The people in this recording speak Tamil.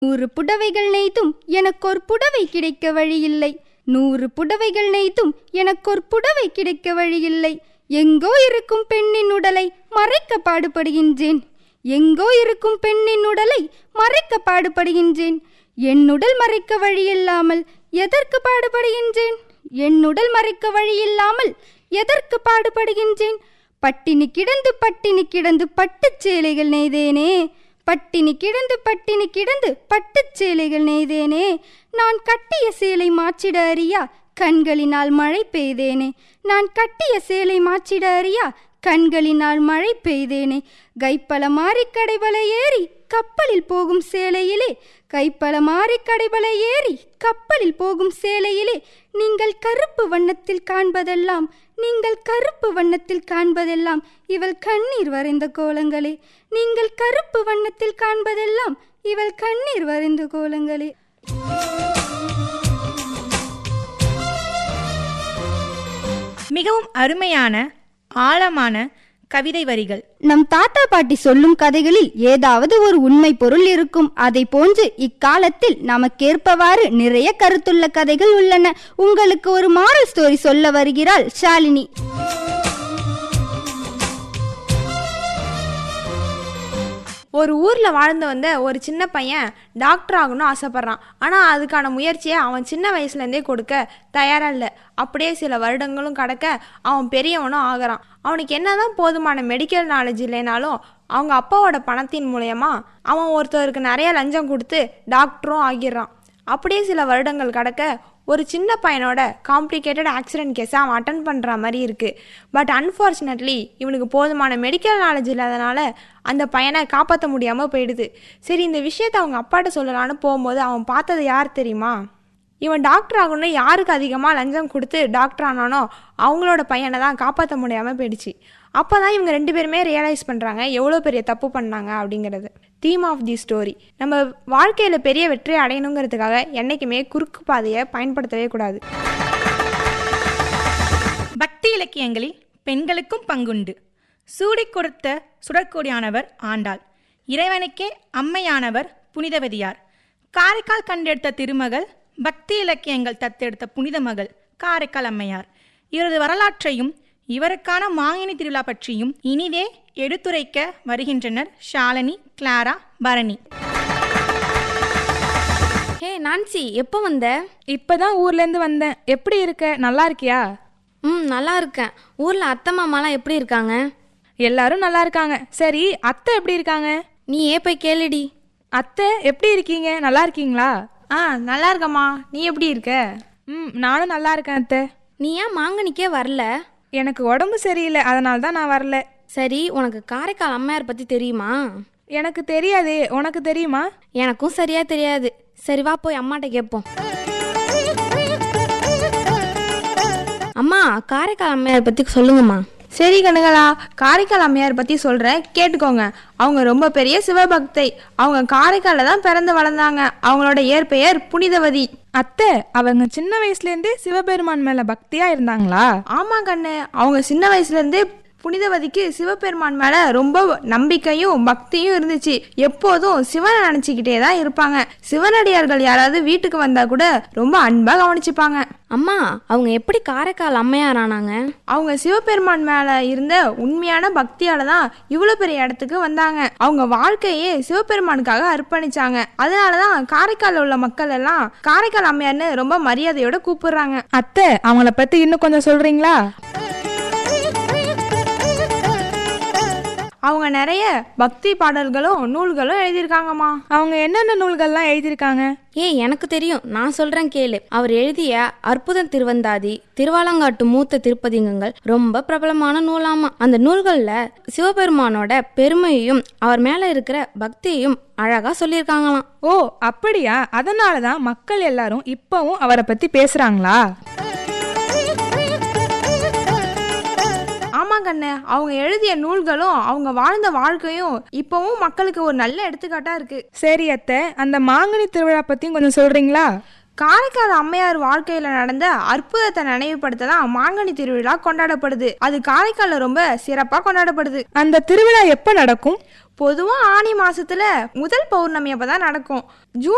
நூறு புடவைகள் நெய்தும் எனக்கொரு புடவை கிடைக்க வழியில்லை நூறு புடவைகள் நெய்தும் எனக்கொரு புடவை கிடைக்க வழியில்லை எங்கோ இருக்கும் பெண்ணின் உடலை மறைக்க பாடுபடுகின்றேன் எங்கோ இருக்கும் பெண்ணின் உடலை மறைக்க பாடுபடுகின்றேன் என்னுடல் மறைக்க வழியில்லாமல் எதற்கு பாடுபடுகின்றேன் என்னுடல் மறைக்க வழியில்லாமல் எதற்கு பாடுபடுகின்றேன் பட்டினி கிடந்து பட்டினி கிடந்து பட்டுச் சேலைகள் நெய்தேனே பட்டினி கிடந்து பட்டினி கிடந்து பட்டுச் சேலைகள் நெய்தேனே நான் கட்டிய சேலை மாற்றிட அறியா கண்களினால் மழை பெய்தேனே நான் கட்டிய சேலை மாற்றிட அறியா கண்களினால் மழை பெய்தேனே கைப்பல மாறி கடைபல ஏறி கப்பலில் போகும் சேலையிலே கைப்பல மாறி கடைபல ஏறி கப்பலில் போகும் சேலையிலே நீங்கள் கருப்பு வண்ணத்தில் காண்பதெல்லாம் நீங்கள் கருப்பு வண்ணத்தில் காண்பதெல்லாம் இவள் கண்ணீர் வரைந்த கோலங்களே நீங்கள் கருப்பு வண்ணத்தில் காண்பதெல்லாம் இவள் கண்ணீர் வரைந்த கோலங்களே மிகவும் அருமையான ஆழமான கவிதை வரிகள் நம் தாத்தா பாட்டி சொல்லும் கதைகளில் ஏதாவது ஒரு உண்மை பொருள் இருக்கும் அதை போன்று இக்காலத்தில் நமக்கேற்பவாறு நிறைய கருத்துள்ள கதைகள் உள்ளன உங்களுக்கு ஒரு மாரல் ஸ்டோரி சொல்ல வருகிறாள் ஷாலினி ஒரு ஊரில் வாழ்ந்து வந்த ஒரு சின்ன பையன் டாக்டர் ஆகணும்னு ஆசைப்பட்றான் ஆனால் அதுக்கான முயற்சியை அவன் சின்ன வயசுலேருந்தே கொடுக்க தயாராக இல்லை அப்படியே சில வருடங்களும் கடக்க அவன் பெரியவனும் ஆகிறான் அவனுக்கு என்னதான் போதுமான மெடிக்கல் நாலேஜ் இல்லைனாலும் அவங்க அப்பாவோட பணத்தின் மூலயமா அவன் ஒருத்தருக்கு நிறைய லஞ்சம் கொடுத்து டாக்டரும் ஆகிடுறான் அப்படியே சில வருடங்கள் கடக்க ஒரு சின்ன பையனோட காம்ப்ளிகேட்டட் ஆக்சிடென்ட் கேஸை அவன் அட்டன் பண்ணுற மாதிரி இருக்குது பட் அன்ஃபார்ச்சுனேட்லி இவனுக்கு போதுமான மெடிக்கல் நாலேஜ் இல்லாதனால அந்த பையனை காப்பாற்ற முடியாமல் போயிடுது சரி இந்த விஷயத்தை அவங்க அப்பாட்ட சொல்லலான்னு போகும்போது அவன் பார்த்தது யார் தெரியுமா இவன் டாக்டர் ஆகணும்னு யாருக்கு அதிகமாக லஞ்சம் கொடுத்து டாக்டர் ஆனானோ அவங்களோட பையனை தான் காப்பாற்ற முடியாமல் போயிடுச்சு அப்போ தான் இவங்க ரெண்டு பேருமே ரியலைஸ் பண்ணுறாங்க எவ்வளோ பெரிய தப்பு பண்ணாங்க அப்படிங்கிறது தீம் ஆஃப் தி ஸ்டோரி நம்ம வாழ்க்கையில் பெரிய வெற்றி அடையணுங்கிறதுக்காக என்றைக்குமே குறுக்கு பாதையை பயன்படுத்தவே கூடாது பக்தி இலக்கியங்களில் பெண்களுக்கும் பங்குண்டு சூடிக் கொடுத்த சுடற்கொடியானவர் ஆண்டாள் இறைவனுக்கே அம்மையானவர் புனிதவதியார் காரைக்கால் கண்டெடுத்த திருமகள் பக்தி இலக்கியங்கள் தத்தெடுத்த புனித மகள் காரைக்கால் அம்மையார் இவரது வரலாற்றையும் இவருக்கான மாங்கனி திருவிழா பற்றியும் இனிதே எடுத்துரைக்க வருகின்றனர் Shalini Clara Bharani hey Nancy எப்போ வந்த இப்பதான் ஊர்ல இருந்து வந்தேன் எப்படி இருக்க நல்லா இருக்கியா ம் நல்லா இருக்கேன் ஊரில் அத்தை மாமாலாம் எப்படி இருக்காங்க எல்லாரும் நல்லா இருக்காங்க சரி அத்தை எப்படி இருக்காங்க நீ ஏ போய் கேளுடி அத்தை எப்படி இருக்கீங்க நல்லா இருக்கீங்களா ஆ நல்லா இருக்கம்மா நீ எப்படி இருக்க ம் நானும் நல்லா இருக்கேன் அத்தை நீ ஏன் மாங்கனிக்கே வரல எனக்கு உடம்பு சரியில்லை அதனால தான் நான் வரல சரி உனக்கு காரைக்கால் அம்மையார் பற்றி தெரியுமா எனக்கு தெரியாதே உனக்கு தெரியுமா எனக்கும் சரியா தெரியாது சரி வா போய் அம்மாட்ட கேட்போம் அம்மா காரைக்கால் அம்மையார் பற்றி சொல்லுங்கம்மா சரி கணுகளா காரைக்கால் அம்மையார் பற்றி சொல்கிறேன் கேட்டுக்கோங்க அவங்க ரொம்ப பெரிய சிவபக்தை அவங்க காரைக்காலில் தான் பிறந்து வளர்ந்தாங்க அவங்களோட இயற்பெயர் புனிதவதி அத்தை அவங்க சின்ன வயசுல இருந்தே சிவபெருமான் மேல பக்தியா இருந்தாங்களா ஆமா கண்ணு அவங்க சின்ன வயசுலேருந்தே புனிதவதிக்கு சிவபெருமான் மேலே ரொம்ப நம்பிக்கையும் பக்தியும் இருந்துச்சு எப்போதும் சிவனை நினச்சிக்கிட்டே தான் இருப்பாங்க சிவனடியார்கள் யாராவது வீட்டுக்கு வந்தால் கூட ரொம்ப அன்பாக கவனிச்சுப்பாங்க அம்மா அவங்க எப்படி காரைக்கால் அம்மையார் ஆனாங்க அவங்க சிவபெருமான் மேலே இருந்த உண்மையான பக்தியால தான் இவ்வளோ பெரிய இடத்துக்கு வந்தாங்க அவங்க வாழ்க்கையே சிவபெருமானுக்காக அர்ப்பணிச்சாங்க அதனால தான் காரைக்காலில் உள்ள மக்கள் எல்லாம் காரைக்கால் அம்மையார்னு ரொம்ப மரியாதையோட கூப்பிடுறாங்க அத்தை அவங்கள பத்தி இன்னும் கொஞ்சம் சொல்றீங்களா அவங்க நிறைய பக்தி பாடல்களும் நூல்களும் எழுதியிருக்காங்கம்மா அவங்க என்னென்ன நூல்கள்லாம் எழுதியிருக்காங்க ஏய் எனக்கு தெரியும் நான் சொல்றேன் கேளு அவர் எழுதிய அற்புத திருவந்தாதி திருவாலங்காட்டு மூத்த திருப்பதிகங்கள் ரொம்ப பிரபலமான நூலாமா அந்த நூல்கள்ல சிவபெருமானோட பெருமையையும் அவர் மேல இருக்கிற பக்தியையும் அழகா சொல்லியிருக்காங்களாம் ஓ அப்படியா அதனால தான் மக்கள் எல்லாரும் இப்பவும் அவரை பத்தி பேசுறாங்களா ஆமா கண்ணு அவங்க எழுதிய நூல்களும் அவங்க வாழ்ந்த வாழ்க்கையும் இப்பவும் மக்களுக்கு ஒரு நல்ல எடுத்துக்காட்டா இருக்கு சரி அத்தை அந்த மாங்கனி திருவிழா பத்தியும் கொஞ்சம் சொல்றீங்களா காரைக்கால் அம்மையார் வாழ்க்கையில நடந்த அற்புதத்தை நினைவுபடுத்த தான் மாங்கனி திருவிழா கொண்டாடப்படுது அது காரைக்கால்ல ரொம்ப சிறப்பா கொண்டாடப்படுது அந்த திருவிழா எப்ப நடக்கும் பொதுவா ஆனி மாசத்துல முதல் பௌர்ணமி அப்பதான் நடக்கும் ஜூன்